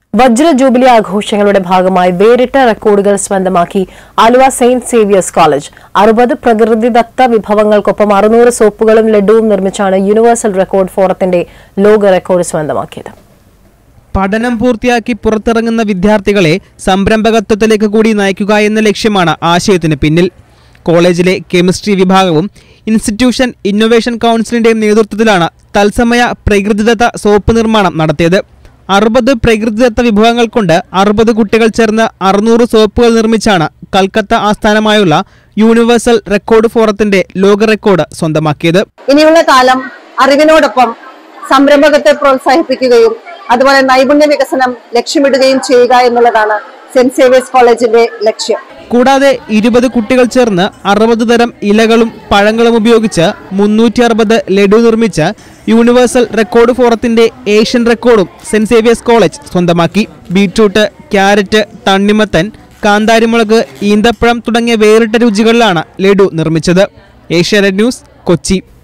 വജ്ര jubilee ആഘോഷങ്ങളുടെ ഭാഗമായി വേറിട്ട റെക്കോർഡുകൾ സ്വന്തമാക്കി ആലുവ സെയിന്റ് സേവിയേഴ്സ് കോളേജ് അറുപത് പ്രകൃതിദത്ത വിഭവങ്ങൾക്കൊപ്പം അറുന്നൂറ് സോപ്പുകളും ലഡുവും നിർമ്മിച്ചാണ് യൂണിവേഴ്സൽ റെക്കോർഡ് ഫോറത്തിന്റെ ലോക റെക്കോർഡ് സ്വന്തമാക്കിയത് പഠനം പൂർത്തിയാക്കി പുറത്തിറങ്ങുന്ന വിദ്യാർത്ഥികളെ സംരംഭകത്വത്തിലേക്ക് കൂടി നയിക്കുക എന്ന ലക്ഷ്യമാണ് ആശയത്തിന് പിന്നിൽ കോളേജിലെ കെമിസ്ട്രി വിഭാഗവും ഇൻസ്റ്റിറ്റ്യൂഷൻ ഇന്നൊവേഷൻ കൗൺസിലിന്റെയും നേതൃത്വത്തിലാണ് തത്സമയ പ്രകൃതിദത്ത സോപ്പ് നിർമ്മാണം നടത്തിയത് അറുപത് പ്രകൃതിദത്ത വിഭവങ്ങൾ കൊണ്ട് അറുപത് കുട്ടികൾ ചേർന്ന് അറുന്നൂറ് സോപ്പുകൾ നിർമ്മിച്ചാണ് കൽക്കത്ത ആസ്ഥാനമായുള്ള യൂണിവേഴ്സൽ റെക്കോർഡ് ഫോറത്തിന്റെ ലോക റെക്കോർഡ് സ്വന്തമാക്കിയത് ഇനിയുള്ള കാലം അറിവിനോടൊപ്പം സംരംഭകത്തെ പ്രോത്സാഹിപ്പിക്കുകയും അതുപോലെ നൈപുണ്യ വികസനം ലക്ഷ്യമിടുകയും ചെയ്യുക എന്നുള്ളതാണ് സെന്റ് സേവിയേഴ്സ് കോളേജിന്റെ ലക്ഷ്യം കൂടാതെ ഇരുപത് കുട്ടികൾ ചേർന്ന് അറുപത് തരം ഇലകളും പഴങ്ങളും ഉപയോഗിച്ച് മുന്നൂറ്റി അറുപത് ലഡു നിർമ്മിച്ച് യൂണിവേഴ്സൽ റെക്കോർഡ് ഫോറത്തിന്റെ ഏഷ്യൻ റെക്കോർഡും സെന്റ് സേവിയേഴ്സ് കോളേജ് സ്വന്തമാക്കി ബീട്രൂട്ട് ക്യാരറ്റ് തണ്ണിമത്തൻ കാന്താരിമുളക് ഈന്തപ്പഴം തുടങ്ങിയ വേറിട്ട രുചികളിലാണ് ലഡു നിർമ്മിച്ചത് ഏഷ്യാനെറ്റ് ന്യൂസ് കൊച്ചി